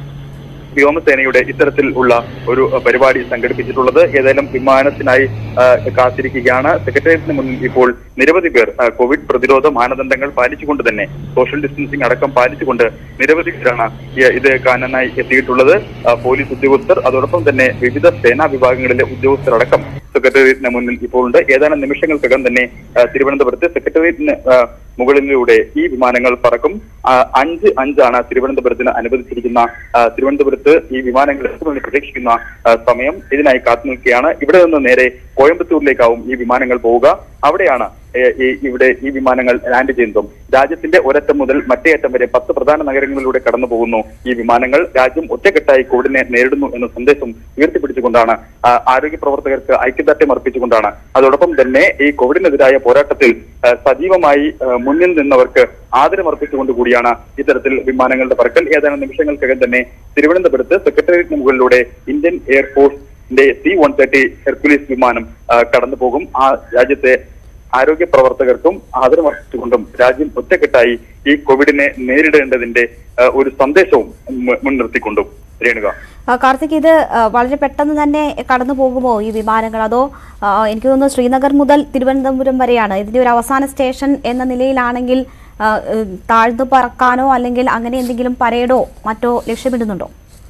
വ്യോമസേനയുടെ ഇത്തരത്തിൽ ഉള്ള ഒരു അഹ്, പരിപാടി സംഘടിപ്പിച്ചിട്ടുള്ളത് ഏതായാലും വിമാനത്തിനായി അഹ്, കാത്തിരിക്കുകയാണ് സെക്രട്ടേറിയറ്റിന് മുന്നിൽ ഇപ്പോൾ നിരവധി പേർ അഹ്, കോവിഡ് പ്രതിരോധ മാനദണ്ഡങ്ങൾ പാലിച്ചുകൊണ്ട് തന്നെ സോഷ്യൽ ഡിസ്റ്റൻസിംഗ് അടക്കം പാലിച്ചുകൊണ്ട് നിരവധി പേരാണ് ഈ- ഇത് കാണാനായി എത്തിയിട്ടുള്ളത് അഹ്, പോലീസ് ഉദ്യോഗസ്ഥർ അതോടൊപ്പം തന്നെ വിവിധ സേനാ വിഭാഗങ്ങളിലെ ഉദ്യോഗസ്ഥരടക്കം സെക്രട്ടേറിയറ്റിന് മുന്നിൽ ഇപ്പോൾ ഉണ്ട് ഏതാനും നിമിഷങ്ങൾക്കകം തന്നെ അഹ്, തിരുവനന്തപുരത്ത് സെക്രട്ടേറിയറ്റിന് അഹ്, മുകളിലൂടെ ഈ വിമാനങ്ങൾ പറക്കും ആ, അഞ്ച് അഞ്ചാണ് തിരുവനന്തപുരത്തിന് അനുവദിച്ചിരിക്കുന്ന ആ, തിരുവനന്തപുരത്ത് ഈ വിമാനങ്ങൾ എത്തുമെന്ന് പ്രതീക്ഷിക്കുന്ന ആ, സമയം ഇതിനായി കാത്തു നിൽക്കുകയാണ് ഇവിടെ നിന്ന് നേരെ കോയമ്പത്തൂരിലേക്കാവും ഈ വിമാനങ്ങൾ പോവുക അവിടെയാണ് ഏഹ്, ഈ ഇവിടെ ഈ വിമാനങ്ങൾ ലാൻഡ് ചെയ്യുന്നതും രാജ്യത്തിന്റെ ഒരറ്റം മുതൽ മറ്റേ അറ്റം വരെ പത്ത് പ്രധാന നഗരങ്ങളിലൂടെ കടന്നു പോകുന്നു ഈ വിമാനങ്ങൾ രാജ്യം ഒറ്റക്കെട്ടായി കോവിഡിനെ നേരിടുന്നു എന്ന സന്ദേശം ഉയർത്തിപ്പിടിച്ചുകൊണ്ടാണ് ആ, ആരോഗ്യ പ്രവർത്തകർക്ക് ഐക്യദാർഢ്യം അർപ്പിച്ചുകൊണ്ടാണ് അതോടൊപ്പം തന്നെ ഈ കോവിഡിനെതിരായ പോരാട്ടത്തിൽ ആ, സജീവമായി ആ, മുന്നിൽ നിന്നവർക്ക് ആദരമർപ്പിച്ചുകൊണ്ട് കൂടിയാണ് ഇത്തരത്തിൽ വിമാനങ്ങളുടെ പറക്കൽ ഏതാനും നിമിഷങ്ങൾക്കകം തന്നെ തിരുവനന്തപുരത്ത് സെക്രട്ടേറിയറ്റിന് മുകളിലൂടെ ഇന്ത്യൻ എയർഫോഴ്സിന്റെ സി വൺ തേർട്ടി ഹെർക്കുലീസ് വിമാനം ആ, കടന്നു പോകും ആ രാജ്യത്തെ ആരോഗ്യ പ്രവർത്തകർക്കും ആദരമർപ്പിച്ചുകൊണ്ടും രാജ്യം ഒറ്റക്കെട്ടായി ഈ കോവിഡിനെ നേരിടേണ്ടതിന്റെ ആ, ഒരു സന്ദേശവും മു- മുൻനിർത്തിക്കൊണ്ടും രേണുക ആ, കാർത്തിക് ഇത് ആ, വളരെ പെട്ടെന്ന് തന്നെ കടന്നു പോകുമോ ഈ വിമാനങ്ങൾ അതോ ആ, എനിക്ക് തോന്നുന്നു ശ്രീനഗർ മുതൽ തിരുവനന്തപുരം വരെയാണ് ഇതിന്റെ ഒരു അവസാന സ്റ്റേഷൻ എന്ന നിലയിലാണെങ്കിൽ ആ, ഏഹ്, താഴ്ന്നു പറക്കാനോ അല്ലെങ്കിൽ അങ്ങനെ എന്തെങ്കിലും പരേഡോ മറ്റോ ലക്ഷ്യമിടുന്നുണ്ടോ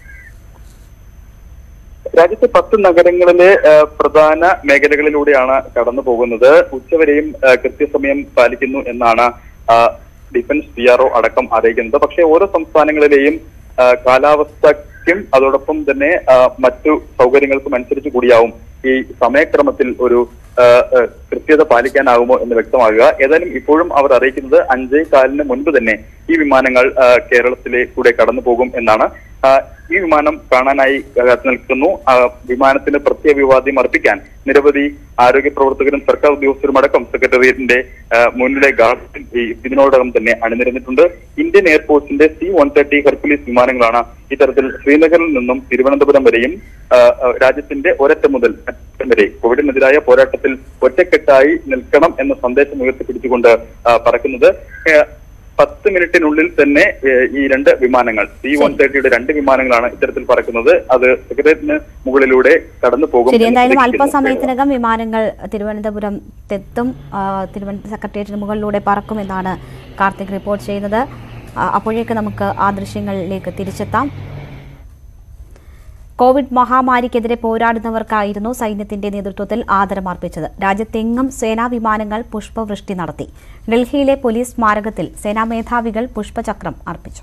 രാജ്യത്തെ പത്ത് നഗരങ്ങളിലെ ആ, പ്രധാന മേഖലകളിലൂടെയാണ് കടന്നു പോകുന്നത് ഉച്ചവരെയും ആ, കൃത്യസമയം പാലിക്കുന്നു എന്നാണ് ആ, ഡിഫൻസ് പി ആർ അടക്കം അറിയിക്കുന്നത് പക്ഷേ ഓരോ സംസ്ഥാനങ്ങളിലെയും ആ, കാലാവസ്ഥയ്ക്കും അതോടൊപ്പം തന്നെ ആ, മറ്റു സൗകര്യങ്ങൾക്കും അനുസരിച്ച് കൂടിയാവും ഈ സമയക്രമത്തിൽ ഒരു ആ, ആ, കൃത്യത പാലിക്കാനാകുമോ എന്ന് വ്യക്തമാകുക ഏതായാലും ഇപ്പോഴും അവർ അറിയിക്കുന്നത് അഞ്ചേ കാലിന് മുൻപ് തന്നെ ഈ വിമാനങ്ങൾ ആ, കേരളത്തിലെ കൂടെ കടന്നു പോകും എന്നാണ് ആ, ഈ വിമാനം കാണാനായി കാത്തു നിൽക്കുന്നു ആ, വിമാനത്തിന് പ്രത്യേക വിവാദ്യം അർപ്പിക്കാൻ നിരവധി ആരോഗ്യ പ്രവർത്തകരും സർക്കാർ ഉദ്യോഗസ്ഥരും അടക്കം സെക്രട്ടേറിയറ്റിന്റെ ആ, മുന്നിലെ ഗാർഡ് ഈ ഇതിനോടകം തന്നെ അണിനിരന്നിട്ടുണ്ട് ഇന്ത്യൻ എയർഫോഴ്സിന്റെ സി വൺ തേർട്ടി ഹെർക്കുലീസ് വിമാനങ്ങളാണ് ഇത്തരത്തിൽ ശ്രീനഗറിൽ നിന്നും തിരുവനന്തപുരം വരെയും ആ, ആ, രാജ്യത്തിന്റെ ഒരറ്റം മുതൽ അറ്റം വരെ കോവിഡിനെതിരായ പോരാട്ടത്തിൽ ഒറ്റക്കെട്ടായി നിൽക്കണം എന്ന സന്ദേശം ഉയർത്തിപ്പിടിച്ചുകൊണ്ട് ആ, പറക്കുന്നത് ഏ, പത്ത് മിനിറ്റിനുള്ളിൽ തന്നെ ഏ, ഈ രണ്ട് വിമാനങ്ങൾ സി വൺ തേർട്ടിയുടെ രണ്ട് വിമാനങ്ങളാണ് ഇത്തരത്തിൽ പറക്കുന്നത് അത് സെക്രട്ടേറിയറ്റിന് മുകളിലൂടെ കടന്നു പോകും ശരി എന്ന് എന്തായാലും പ്രതീക്ഷിക്കുന്നു. അല്പസമയത്തിനകം വിമാനങ്ങൾ തിരുവനന്തപുരത്തെത്തും ആ, തിരുവനന്തപുരം സെക്രട്ടേറിയറ്റിന് മുകളിലൂടെ പറക്കുമെന്നാണ് കാർത്തിക് റിപ്പോർട്ട് ചെയ്യുന്നത് ആ, അപ്പോഴേക്ക് നമുക്ക് ആ ദൃശ്യങ്ങളിലേക്ക് തിരിച്ചെത്താം കോവിഡ് മഹാമാരിക്കെതിരെ പോരാടുന്നവർക്കായിരുന്നു സൈന്യത്തിന്റെ നേതൃത്വത്തിൽ ആദരമർപ്പിച്ചത് രാജ്യത്തെങ്ങും സേനാ വിമാനങ്ങൾ പുഷ്പവൃഷ്ടി നടത്തി ഡൽഹിയിലെ പോലീസ് സ്മാരകത്തിൽ സേനാ മേധാവികൾ പുഷ്പചക്രം അർപ്പിച്ചു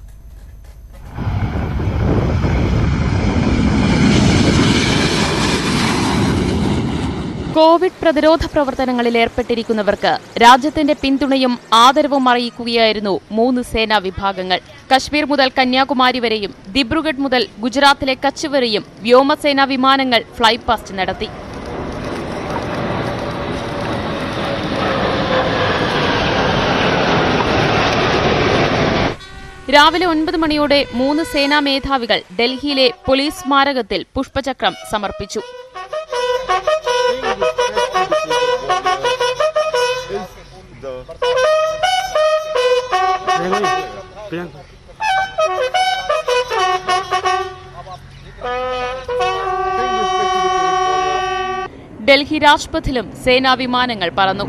കോവിഡ് പ്രതിരോധ പ്രവർത്തനങ്ങളിൽ ഏർപ്പെട്ടിരിക്കുന്നവർക്ക് രാജ്യത്തിന്റെ പിന്തുണയും ആദരവും അറിയിക്കുകയായിരുന്നു മൂന്ന് സേനാ വിഭാഗങ്ങൾ കശ്മീർ മുതൽ കന്യാകുമാരി വരെയും ദിബ്രുഗഡ് മുതൽ ഗുജറാത്തിലെ കച്ച് വരെയും വ്യോമസേനാ വിമാനങ്ങൾ ഫ്ലൈ പാസ്റ്റ് നടത്തി രാവിലെ ഒൻപത് മണിയോടെ മൂന്ന് സേനാ മേധാവികൾ ഡൽഹിയിലെ പോലീസ് സ്മാരകത്തിൽ പുഷ്പചക്രം സമർപ്പിച്ചു ഡൽഹി രാജ്പഥിലും സേനാ വിമാനങ്ങൾ പറന്നു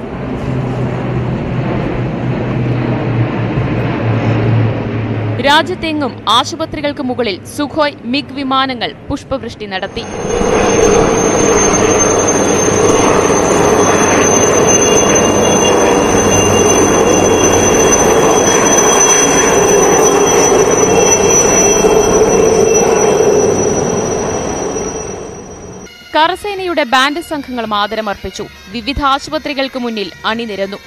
രാജ്യത്തെങ്ങും ആശുപത്രികൾക്ക് മുകളിൽ സുഖോയ് മിഗ് വിമാനങ്ങൾ പുഷ്പവൃഷ്ടി നടത്തി കരസേനയുടെ ബാൻഡ് സംഘങ്ങളും ആദരമർപ്പിച്ചു വിവിധ ആശുപത്രികൾക്ക് മുന്നിൽ അണിനിരന്നു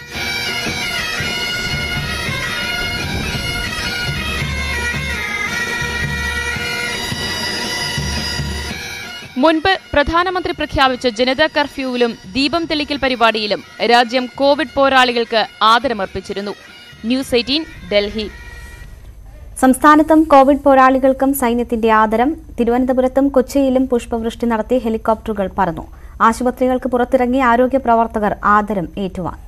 മുൻപ് പ്രധാനമന്ത്രി പ്രഖ്യാപിച്ച ജനതാ കർഫ്യൂവിലും ദീപം തെളിക്കൽ പരിപാടിയിലും രാജ്യം കോവിഡ് പോരാളികൾക്ക് ആദരമർപ്പിച്ചിരുന്നു ന്യൂസ് എയ്റ്റീൻ ഡൽഹി സംസ്ഥാനത്തും കോവിഡ് പോരാളികൾക്കും സൈന്യത്തിന്റെ ആദരം തിരുവനന്തപുരത്തും കൊച്ചിയിലും പുഷ്പവൃഷ്ടി നടത്തി ഹെലികോപ്റ്ററുകൾ പറന്നു ആശുപത്രികൾക്ക് പുറത്തിറങ്ങി ആരോഗ്യ പ്രവർത്തകർ ആദരം ഏറ്റുവാങ്ങി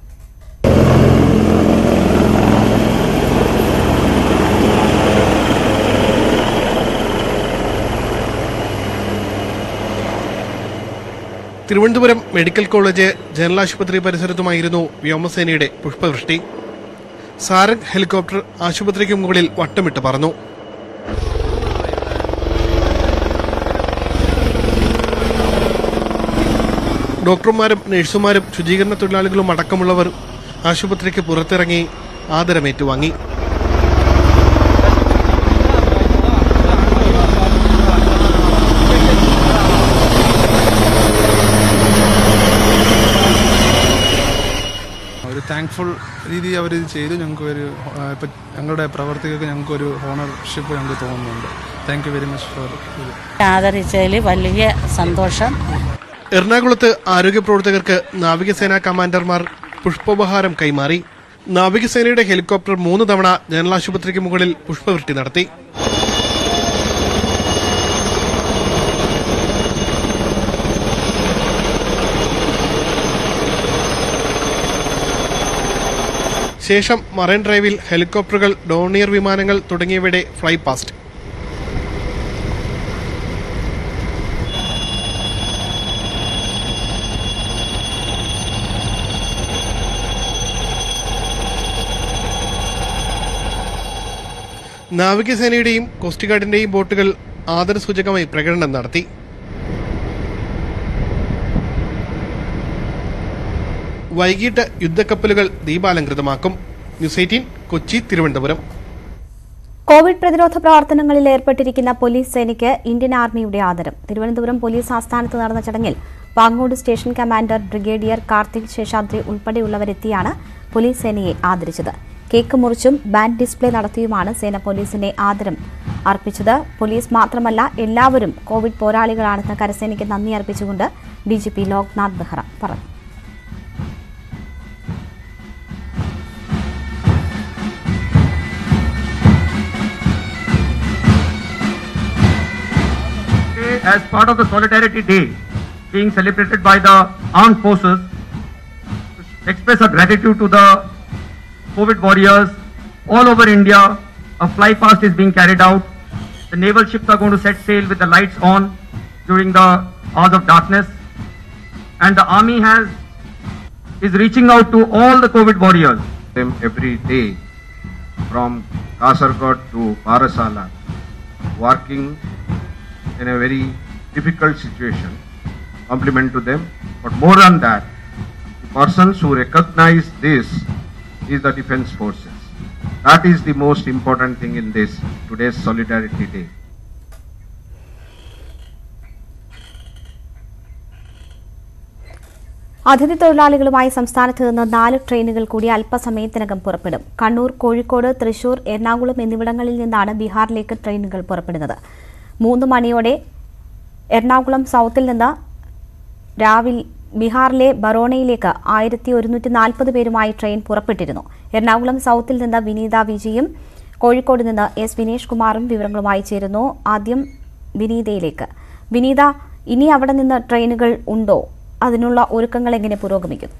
തിരുവനന്തപുരം മെഡിക്കൽ കോളേജ് ജനറൽ ആശുപത്രി പരിസരത്തുമായിരുന്നു വ്യോമസേനയുടെ പുഷ്പവൃഷ്ടി സാരംഗ് ഹെലികോപ്റ്റർ ആശുപത്രിക്ക് മുകളിൽ വട്ടമിട്ട് പറന്നു ഡോക്ടർമാരും നഴ്സുമാരും ശുചീകരണ തൊഴിലാളികളും അടക്കമുള്ളവർ ആശുപത്രിക്ക് പുറത്തിറങ്ങി ആദരമേറ്റുവാങ്ങി താങ്ക്ഫുൾ രീതി അവർ ഇത് ചെയ്തു ഞങ്ങൾക്ക് ഒരു ഇപ്പം ഞങ്ങളുടെ പ്രവർത്തികൾക്ക് ഞങ്ങൾക്ക് ഒരു ഓണർഷിപ്പ് ഞങ്ങൾക്ക് തോന്നുന്നുണ്ട് thank you very much for ഇത് ആദരിച്ചതിൽ വലിയ സന്തോഷം എറണാകുളത്ത് ആരോഗ്യ പ്രവർത്തകർക്ക് നാവികസേനാ കമാൻഡർമാർ പുഷ്പോപഹാരം കൈമാറി നാവികസേനയുടെ ഹെലികോപ്റ്റർ മൂന്ന് തവണ ജനറൽ ആശുപത്രിക്ക് മുകളിൽ പുഷ്പവൃഷ്ടി നടത്തി ശേഷം മറൈൻ ഡ്രൈവിൽ ഹെലികോപ്റ്ററുകൾ ഡോണിയർ വിമാനങ്ങൾ തുടങ്ങിയവയുടെ ഫ്ലൈ പാസ്റ്റ് നാവികസേനയുടെയും കോസ്റ്റ് ഗാർഡിന്റെയും ബോട്ടുകൾ ആദരസൂചകമായി പ്രകടനം നടത്തി വൈകിട്ട് യുദ്ധക്കപ്പലുകൾ ദീപാലങ്കൃതമാക്കും news eighteen Kochi Thiruvananthapuram Covid പ്രതിരോധ പ്രവർത്തനങ്ങളിൽ ഏർപ്പെട്ടിരിക്കുന്ന പോലീസ് സേനയ്ക്ക് ഇന്ത്യൻ ആർമിയുടെ ആദരം തിരുവനന്തപുരം പോലീസ് ആസ്ഥാനത്ത് നടന്ന ചടങ്ങിൽ Pangode station commander brigadier Karthik Seshadri ഉൾപ്പെടെയുള്ളവരെത്തിയാണ് പോലീസ് സേനയെ ആദരിച്ചത് കേക്ക് മുറിച്ചും ബാൻഡ് ഡിസ്പ്ലേ നടത്തിയുമാണ് സേന പോലീസിനെ ആദരം അർപ്പിച്ചത് പോലീസ് മാത്രമല്ല എല്ലാവരും കോവിഡ് പോരാളികളാണെന്ന് കരസേനയ്ക്ക് നന്ദി അർപ്പിച്ചുകൊണ്ട് ഡിജിപി ലോക്നാഥ് ബെഹ്റ പറഞ്ഞു as part of the Solidarity Day being celebrated by the armed forces, to express our gratitude to the COVID warriors all over India. A fly past is being carried out. The naval ships are going to set sail with the lights on during the hours of darkness. And the army has is reaching out to all the COVID warriors. them every day from Kasargod to Parasala, working in a very difficult situation. Compliment to them. But more than that, the persons who recognize this is the defense forces. That is the most important thing in this today's Solidarity Day. അതിഥി തൊഴിലാളികളുമായി സംസ്ഥാനത്ത് നിന്ന് നാല് ട്രെയിനുകൾ കൂടി അല്പസമയത്തിനകം പുറപ്പെടും കണ്ണൂർ കോഴിക്കോട് തൃശൂർ എറണാകുളം എന്നിവിടങ്ങളിൽ നിന്നാണ് ബീഹാറിലേക്ക് ട്രെയിനുകൾ പുറപ്പെടുന്നത് മൂന്ന് മണിയോടെ എറണാകുളം സൗത്തിൽ നിന്ന് രാവിലെ ബീഹാറിലെ ബറോണയിലേക്ക് ആയിരത്തി ഒരുന്നൂറ്റി നാൽപ്പത് പേരുമായി ട്രെയിൻ പുറപ്പെട്ടിരുന്നു എറണാകുളം സൗത്തിൽ നിന്ന് വിനീത വിജയും കോഴിക്കോട് നിന്ന് എസ് വിനേഷ് കുമാറും വിവരങ്ങളുമായി ചേരുന്നു ആദ്യം വിനീതയിലേക്ക് വിനീത ഇനി അവിടെ നിന്ന് ട്രെയിനുകൾ ഉണ്ടോ അതിനുള്ള ഒരുക്കങ്ങൾ എങ്ങനെ പുരോഗമിക്കുന്നു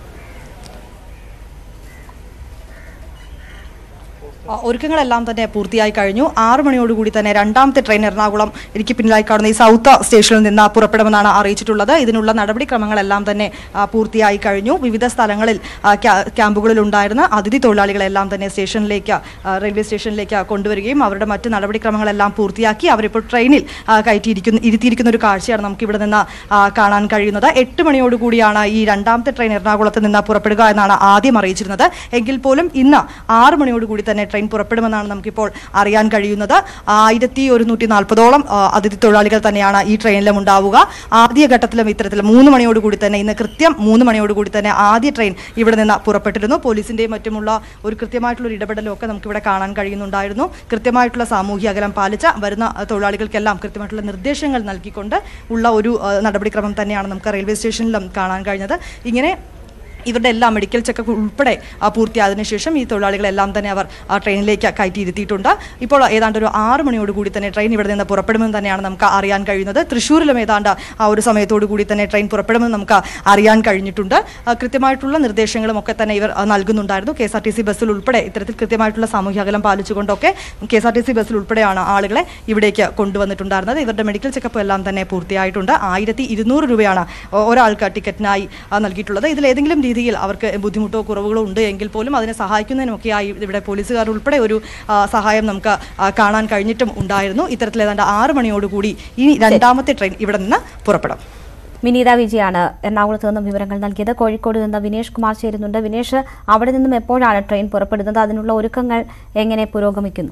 ആ, ഒരുക്കങ്ങളെല്ലാം തന്നെ പൂർത്തിയായി കഴിഞ്ഞു ആറു മണിയോടുകൂടി തന്നെ രണ്ടാമത്തെ ട്രെയിൻ എറണാകുളം എനിക്ക് പിന്നിലായി കാണുന്ന ഈ സൗത്ത് സ്റ്റേഷനിൽ നിന്ന് പുറപ്പെടുമെന്നാണ് അറിയിച്ചിട്ടുള്ളത് ഇതിനുള്ള നടപടിക്രമങ്ങളെല്ലാം തന്നെ ആ, പൂർത്തിയായി കഴിഞ്ഞു വിവിധ സ്ഥലങ്ങളിൽ ആ, ക്യാ- ക്യാമ്പുകളിൽ ഉണ്ടായിരുന്ന അതിഥി തൊഴിലാളികളെല്ലാം തന്നെ സ്റ്റേഷനിലേക്ക് ആ, റെയിൽവേ സ്റ്റേഷനിലേക്ക് കൊണ്ടുവരികയും അവരുടെ മറ്റ് നടപടിക്രമങ്ങളെല്ലാം പൂർത്തിയാക്കി അവരിപ്പോൾ ട്രെയിനിൽ ആ, കയറ്റിയിരിക്കുന്ന ഇരുത്തിയിരിക്കുന്ന ഒരു കാഴ്ചയാണ് നമുക്ക് ഇവിടെ നിന്ന് ആ, കാണാൻ കഴിയുന്നത് എട്ട് മണിയോടുകൂടിയാണ് ഈ രണ്ടാമത്തെ ട്രെയിൻ എറണാകുളത്ത് നിന്ന് പുറപ്പെടുക എന്നാണ് ആദ്യം അറിയിച്ചിരുന്നത് എങ്കിൽ പോലും ഇന്ന് ആറ് മണിയോടുകൂടി തന്നെ ട്രെയിൻ പുറപ്പെടുമെന്നാണ് നമുക്കിപ്പോൾ അറിയാൻ കഴിയുന്നത് ആയിരത്തി ഒരുന്നൂറ്റി നാൽപ്പതോളം അതിഥി തൊഴിലാളികൾ തന്നെയാണ് ഈ ട്രെയിനിലും ഉണ്ടാവുക ആദ്യ ഘട്ടത്തിലും ഇത്തരത്തിൽ മൂന്ന് മണിയോടുകൂടി തന്നെ ഇന്ന് കൃത്യം മൂന്ന് മണിയോടുകൂടി തന്നെ ആദ്യ ട്രെയിൻ ഇവിടെ നിന്ന് പുറപ്പെട്ടിരുന്നു പോലീസിന്റെയും മറ്റുമുള്ള ഒരു കൃത്യമായിട്ടുള്ള ഒരു ഇടപെടലും ഒക്കെ നമുക്കിവിടെ കാണാൻ കഴിയുന്നുണ്ടായിരുന്നു കൃത്യമായിട്ടുള്ള സാമൂഹ്യ അകലം പാലിച്ച വരുന്ന അഹ്, തൊഴിലാളികൾക്കെല്ലാം കൃത്യമായിട്ടുള്ള നിർദ്ദേശങ്ങൾ നൽകിക്കൊണ്ട് ഉള്ള ഒരു അഹ്, നടപടിക്രമം തന്നെയാണ് നമുക്ക് റെയിൽവേ സ്റ്റേഷനിലും കാണാൻ കഴിഞ്ഞത് ഇങ്ങനെ ഇവരുടെ എല്ലാം മെഡിക്കൽ ചെക്കപ്പ് ഉൾപ്പെടെ ആ, പൂർത്തിയായതിനു ശേഷം ഈ തൊഴിലാളികളെല്ലാം തന്നെ അവർ ആ ട്രെയിനിലേക്ക് കയറ്റിയിരുത്തിയിട്ടുണ്ട് ഇപ്പോൾ ഏതാണ്ട് ഒരു ആറ് മണിയോട് കൂടി തന്നെ ട്രെയിൻ ഇവിടെ നിന്ന് പുറപ്പെടുമെന്ന് തന്നെയാണ് നമുക്ക് അറിയാൻ കഴിയുന്നത് തൃശ്ശൂരിലും ഏതാണ്ട് ആ ഒരു സമയത്തോടു കൂടി തന്നെ ട്രെയിൻ പുറപ്പെടുമെന്ന് നമുക്ക് അറിയാൻ കഴിഞ്ഞിട്ടുണ്ട് ആ, കൃത്യമായിട്ടുള്ള നിർദ്ദേശങ്ങളും ഒക്കെ തന്നെ ഇവർ ആ, നൽകുന്നുണ്ടായിരുന്നു K S R T C ബസ്സിൽ ഉൾപ്പെടെ ഇത്തരത്തിൽ കൃത്യമായിട്ടുള്ള സാമൂഹ്യ അകലം പാലിച്ചുകൊണ്ടൊക്കെ K S R T C ബസ്സിൽ ഉൾപ്പെടെയാണ് ആളുകളെ ഇവിടേക്ക് കൊണ്ടുവന്നിട്ടുണ്ടായിരുന്നത് ഇവരുടെ മെഡിക്കൽ ചെക്കപ്പ് എല്ലാം തന്നെ പൂർത്തിയായിട്ടുണ്ട് ആയിരത്തി ഇരുന്നൂറ് രൂപയാണ് ഒ- ഒരാൾക്ക് ടിക്കറ്റിനായി ആ, നൽകിയിട്ടുള്ളത് ഇതിൽ ഏതെങ്കിലും രീതിയിൽ അവർക്ക് ബുദ്ധിമുട്ടോ കുറവുകളോ ഉണ്ട് എങ്കിൽ പോലും അതിനെ സഹായിക്കുന്നതിനുമൊക്കെയായി ഇവിടെ പോലീസുകാർ ഉൾപ്പെടെ ഒരു ആ, സഹായം നമുക്ക് ആ, കാണാൻ കഴിഞ്ഞിട്ടും ഉണ്ടായിരുന്നു ഇത്തരത്തിൽ ഏതാണ്ട് ആറ് മണിയോടുകൂടി ഇനി രണ്ടാമത്തെ ട്രെയിൻ ഇവിടെ നിന്ന് പുറപ്പെടും വിനീത വിജയാണ് എറണാകുളത്ത് നിന്നും വിവരങ്ങൾ നൽകിയത് കോഴിക്കോട് നിന്ന് വിനേഷ് കുമാർ ചേരുന്നുണ്ട് വിനേഷ് അവിടെ നിന്നും എപ്പോഴാണ് ട്രെയിൻ പുറപ്പെടുന്നത് അതിനുള്ള ഒരുക്കങ്ങൾ എങ്ങനെ പുരോഗമിക്കുന്നു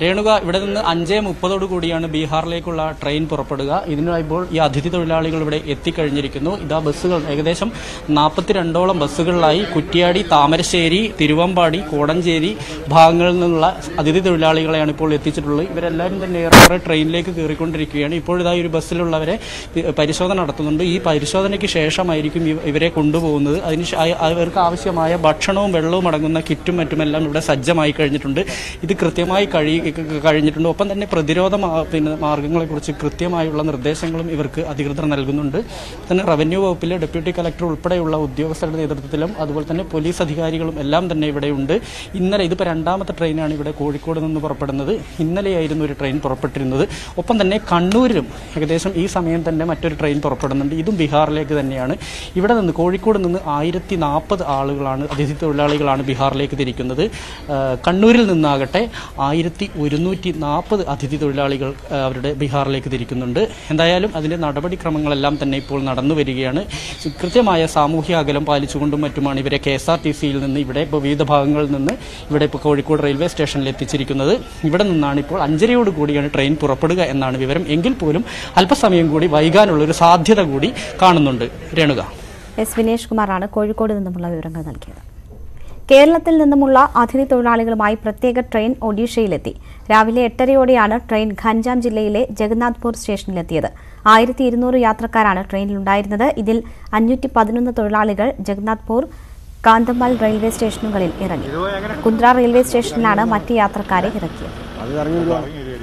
രേണുക ഇവിടെ നിന്ന് അഞ്ചേ മുപ്പതോടു കൂടിയാണ് ബീഹാറിലേക്കുള്ള ട്രെയിൻ പുറപ്പെടുക ഇതിനായപ്പോൾ ഈ അതിഥി തൊഴിലാളികൾ ഇവിടെ എത്തിക്കഴിഞ്ഞിരിക്കുന്നു ഇതാ ബസ്സുകൾ ഏകദേശം നാൽപ്പത്തിരണ്ടോളം ബസ്സുകളിലായി കുറ്റ്യാടി താമരശ്ശേരി തിരുവമ്പാടി കോടഞ്ചേരി ഭാഗങ്ങളിൽ നിന്നുള്ള അതിഥി തൊഴിലാളികളെയാണ് ഇപ്പോൾ എത്തിച്ചിട്ടുള്ളത് ഇവരെല്ലാവരും തന്നെ ഏറെക്കുറെ ട്രെയിനിലേക്ക് കയറിക്കൊണ്ടിരിക്കുകയാണ് ഇപ്പോൾ ഇതാ ഈ ഒരു ബസ്സിലുള്ളവരെ പി- പരിശോധന നടത്തുന്നുണ്ട് ഈ പരിശോധനയ്ക്ക് ശേഷമായിരിക്കും ഇവ- ഇവരെ കൊണ്ടുപോകുന്നത് അതിന് ശേ- അയ- അവർക്ക് ആവശ്യമായ ഭക്ഷണവും വെള്ളവും അടങ്ങുന്ന കിറ്റും മറ്റുമെല്ലാം ഇവിടെ സജ്ജമായി കഴിഞ്ഞിട്ടുണ്ട് ഇത് കൃത്യമായി കഴി കഴിഞ്ഞിട്ടുണ്ട് ഒപ്പം തന്നെ പ്രതിരോധ മാ- പിന്നെ മാർഗങ്ങളെക്കുറിച്ച് കൃത്യമായുള്ള നിർദ്ദേശങ്ങളും ഇവർക്ക് അധികൃതർ നൽകുന്നുണ്ട് തന്നെ റവന്യൂ വകുപ്പിലെ ഡെപ്യൂട്ടി കളക്ടർ ഉൾപ്പെടെയുള്ള ഉദ്യോഗസ്ഥരുടെ നേതൃത്വത്തിലും അതുപോലെ തന്നെ പോലീസ് അധികാരികളും എല്ലാം തന്നെ ഇവിടെയുണ്ട് ഇന്നലെ ഇതിപ്പോൾ രണ്ടാമത്തെ ട്രെയിനാണ് ഇവിടെ കോഴിക്കോട് നിന്ന് പുറപ്പെടുന്നത് ഇന്നലെയായിരുന്നു ഒരു ട്രെയിൻ പുറപ്പെട്ടിരുന്നത് ഒപ്പം തന്നെ കണ്ണൂരിലും ഏകദേശം ഈ സമയം തന്നെ മറ്റൊരു ട്രെയിൻ പുറപ്പെടുന്നുണ്ട് ഇതും ബീഹാറിലേക്ക് തന്നെയാണ് ഇവിടെ നിന്ന് കോഴിക്കോട് നിന്ന് ആയിരത്തി നാൽപ്പത് ആളുകളാണ് അതിഥി തൊഴിലാളികളാണ് ബീഹാറിലേക്ക് തിരിക്കുന്നത് ആ, കണ്ണൂരിൽ നിന്നാകട്ടെ ആയിരത്തി ഒരുന്നൂറ്റി നാൽപ്പത് അതിഥി തൊഴിലാളികൾ ആ, അവരുടെ ബീഹാറിലേക്ക് തിരിക്കുന്നുണ്ട് എന്തായാലും അതിൻ്റെ നടപടിക്രമങ്ങളെല്ലാം തന്നെ ഇപ്പോൾ നടന്നു വരികയാണ് കൃത്യമായ സാമൂഹ്യ അകലം പാലിച്ചുകൊണ്ടും മറ്റുമാണ് ഇവരെ കെ എസ് ആർ ടി സിയിൽ നിന്ന് ഇവിടെ ഇപ്പോൾ വിവിധ ഭാഗങ്ങളിൽ നിന്ന് ഇവിടെ ഇപ്പോൾ കോഴിക്കോട് റെയിൽവേ സ്റ്റേഷനിൽ എത്തിച്ചിരിക്കുന്നത് ഇവിടെ നിന്നാണ് ഇപ്പോൾ അഞ്ചരയോട് കൂടിയാണ് ട്രെയിൻ പുറപ്പെടുക എന്നാണ് വിവരം എങ്കിൽ പോലും അല്പസമയം കൂടി വൈകാനുള്ള ഒരു സാധ്യത കൂടി കാണുന്നുണ്ട് രേണുക എസ് വിനേഷ് കുമാറാണ് കോഴിക്കോട് നിന്നുമുള്ള വിവരങ്ങൾ നൽകിയത് കേരളത്തിൽ നിന്നുമുള്ള അതിഥി തൊഴിലാളികളുമായി പ്രത്യേക ട്രെയിൻ ഒഡീഷയിലെത്തി രാവിലെ എട്ടരയോടെയാണ് ട്രെയിൻ ഖൻജാം ജില്ലയിലെ ജഗന്നാഥ്പൂർ സ്റ്റേഷനിലെത്തിയത് ആയിരത്തി ഇരുന്നൂറ് യാത്രക്കാരാണ് ട്രെയിനിലുണ്ടായിരുന്നത് ഇതിൽ അഞ്ഞൂറ്റി പതിനൊന്ന് തൊഴിലാളികൾ ജഗന്നാഥ്പൂർ കാന്തമാൽ റെയിൽവേ സ്റ്റേഷനുകളിൽ ഇറങ്ങി കുന്ദ്ര റെയിൽവേ സ്റ്റേഷനിലാണ് മറ്റ് യാത്രക്കാരെ ഇറക്കിയത് അത് ഇറങ്ങി വിടുവാ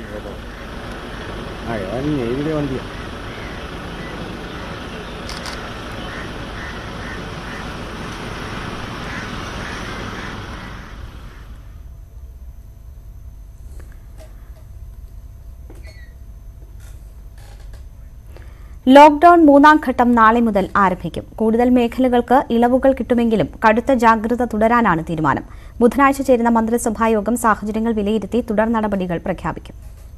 ആ ഏതായാലും നേരിടെ വണ്ടിയാ ലോക്ഡൌൺ മൂന്നാം ഘട്ടം നാളെ മുതൽ ആരംഭിക്കും കൂടുതൽ മേഖലകൾക്ക് ഇളവുകൾ കിട്ടുമെങ്കിലും കടുത്ത ജാഗ്രത തുടരാനാണ് തീരുമാനം ബുധനാഴ്ച ചേരുന്ന മന്ത്രിസഭാ യോഗം സാഹചര്യങ്ങൾ വിലയിരുത്തി തുടർ നടപടികൾ പ്രഖ്യാപിക്കും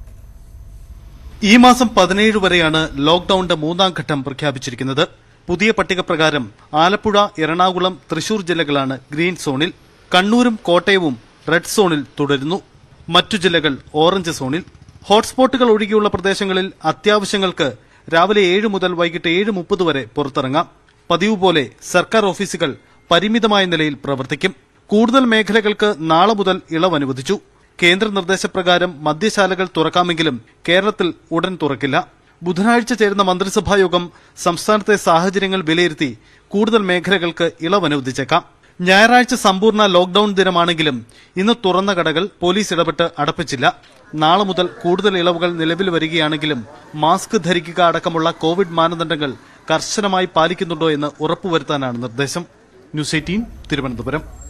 ഈ മാസം പതിനേഴ് വരെയാണ് ലോക്ഡൌണിന്റെ മൂന്നാം ഘട്ടം പ്രഖ്യാപിച്ചിരിക്കുന്നത് പുതിയ പട്ടിക പ്രകാരം ആലപ്പുഴ എറണാകുളം തൃശൂർ ജില്ലകളാണ് ഗ്രീൻ സോണിൽ കണ്ണൂരും കോട്ടയവും റെഡ് സോണിൽ തുടരുന്നു മറ്റു ജില്ലകൾ ഓറഞ്ച് സോണിൽ ഹോട്ട്സ്പോട്ടുകൾ ഒഴികെയുള്ള പ്രദേശങ്ങളിൽ അത്യാവശ്യങ്ങൾക്ക് രാവിലെ ഏഴ് മുതൽ വൈകിട്ട് ഏഴ് മുപ്പത് വരെ പുറത്തിറങ്ങാം പതിവ് പോലെ സർക്കാർ ഓഫീസുകൾ പരിമിതമായ നിലയിൽ പ്രവർത്തിക്കും കൂടുതൽ മേഖലകൾക്ക് നാളെ മുതൽ ഇളവ് അനുവദിച്ചു കേന്ദ്ര നിർദ്ദേശപ്രകാരം മദ്യശാലകൾ തുറക്കാമെങ്കിലും കേരളത്തിൽ ഉടൻ തുറക്കില്ല ബുധനാഴ്ച ചേരുന്ന മന്ത്രിസഭാ യോഗം സംസ്ഥാനത്തെ സാഹചര്യങ്ങൾ വിലയിരുത്തി കൂടുതൽ മേഖലകൾക്ക് ഇളവ് അനുവദിച്ചേക്കാം ഞായറാഴ്ച സമ്പൂർണ്ണ ലോക്ഡൌൺ ദിനമാണെങ്കിലും ഇന്ന് തുറന്ന കടകൾ പോലീസ് ഇടപെട്ട് അടപ്പിച്ചില്ല നാളെ മുതൽ കൂടുതൽ ഇളവുകൾ നിലവിൽ വരികയാണെങ്കിലും മാസ്ക് ധരിക്കുക അടക്കമുള്ള കോവിഡ് മാനദണ്ഡങ്ങൾ കർശനമായി പാലിക്കുന്നുണ്ടോ എന്ന് ഉറപ്പുവരുത്താനാണ് നിർദ്ദേശം ന്യൂസ് എയ്റ്റീൻ തിരുവനന്തപുരം